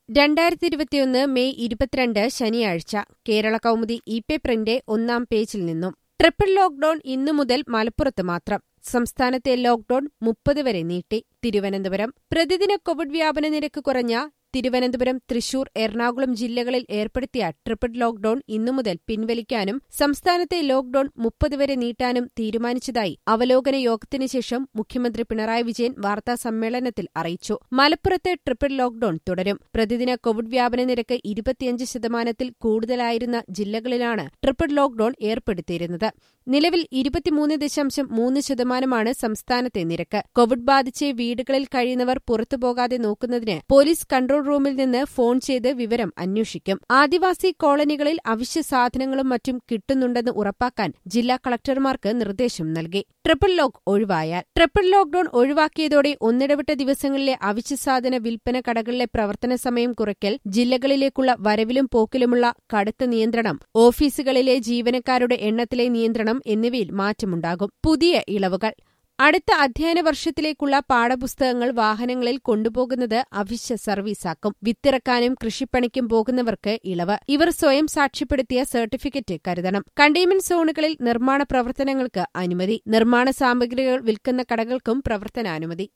രണ്ടായിരത്തി ഇരുപത്തിയൊന്ന് മെയ് ഇരുപത്തിരണ്ട് ശനിയാഴ്ച കേരള കൗമുദി ഇ പേപ്പറിന്റെ ഒന്നാം പേജിൽ നിന്നും ട്രിപ്പിൾ ലോക്ഡൌൺ ഇന്നു മുതൽ മലപ്പുറത്ത് മാത്രം സംസ്ഥാനത്തെ ലോക്ഡൌൺ മുപ്പത് വരെ നീട്ടി തിരുവനന്തപുരം പ്രതിദിന കോവിഡ് വ്യാപന നിരക്ക് കുറഞ്ഞ തിരുവനന്തപുരം തൃശൂർ എറണാകുളം ജില്ലകളിൽ ഏർപ്പെടുത്തിയ ട്രിപ്പിൾ ലോക്ഡൌൺ ഇന്നു മുതൽ പിൻവലിക്കാനും സംസ്ഥാനത്തെ ലോക്ഡൌൺ മുപ്പത് വരെ നീട്ടാനും തീരുമാനിച്ചതായി അവലോകന യോഗത്തിനു ശേഷം മുഖ്യമന്ത്രി പിണറായി വിജയൻ വാർത്താ സമ്മേളനത്തിൽ അറിയിച്ചു മലപ്പുറത്ത് ട്രിപ്പിൾ ലോക്ഡൌൺ തുടരും പ്രതിദിന കോവിഡ് വ്യാപന നിരക്ക് ഇരുപത്തിയഞ്ച് ശതമാനത്തിൽ കൂടുതലായിരുന്ന ജില്ലകളിലാണ് ട്രിപ്പിൾ ലോക്ഡൌൺ ഏർപ്പെടുത്തിയിരുന്നത് നിലവിൽ ഇരുപത്തിമൂന്ന് ദശാംശം മൂന്ന് ശതമാനമാണ് സംസ്ഥാനത്തെ നിരക്ക് കോവിഡ് ബാധിച്ച് വീടുകളിൽ കഴിയുന്നവർ പുറത്തുപോകാതെ നോക്കുന്നതിന് പോലീസ് കൺട്രോൾ റൂമിൽ നിന്ന് ഫോൺ ചെയ്ത് വിവരം അന്വേഷിക്കും ആദിവാസി കോളനികളിൽ അവശ്യ സാധനങ്ങളും മറ്റും കിട്ടുന്നുണ്ടെന്ന് ഉറപ്പാക്കാൻ ജില്ലാ കളക്ടർമാർക്ക് നിർദ്ദേശം നൽകി ട്രിപ്പിൾ ലോക്ക് ഒഴിവായാൽ ട്രിപ്പിൾ ലോക്ഡൌൺ ഒഴിവാക്കിയതോടെ ഒന്നിടവിട്ട ദിവസങ്ങളിലെ അവശ്യസാധന വിൽപ്പന കടകളിലെ പ്രവർത്തന സമയം കുറയ്ക്കൽ ജില്ലകളിലേക്കുള്ള വരവിലും പോക്കിലുമുള്ള കടുത്ത നിയന്ത്രണം ഓഫീസുകളിലെ ജീവനക്കാരുടെ എണ്ണത്തിലെ നിയന്ത്രണം എന്നിവയിൽ മാറ്റമുണ്ടാകും പുതിയ ഇളവുകൾ അടുത്ത അധ്യയന വർഷത്തിലേക്കുള്ള പാഠപുസ്തകങ്ങൾ വാഹനങ്ങളിൽ കൊണ്ടുപോകുന്നത് അവശ്യ സർവീസാക്കും വിത്തിറക്കാനും കൃഷിപ്പണിക്കും പോകുന്നവർക്ക് ഇളവ് ഇവർ സ്വയം സാക്ഷ്യപ്പെടുത്തിയ സർട്ടിഫിക്കറ്റ് കരുതണം കണ്ടെയ്ൻമെന്റ് സോണുകളിൽ നിർമ്മാണ പ്രവർത്തനങ്ങൾക്ക് അനുമതി നിർമ്മാണ സാമഗ്രികൾ വിൽക്കുന്ന കടകൾക്കും പ്രവർത്തനാനുമതി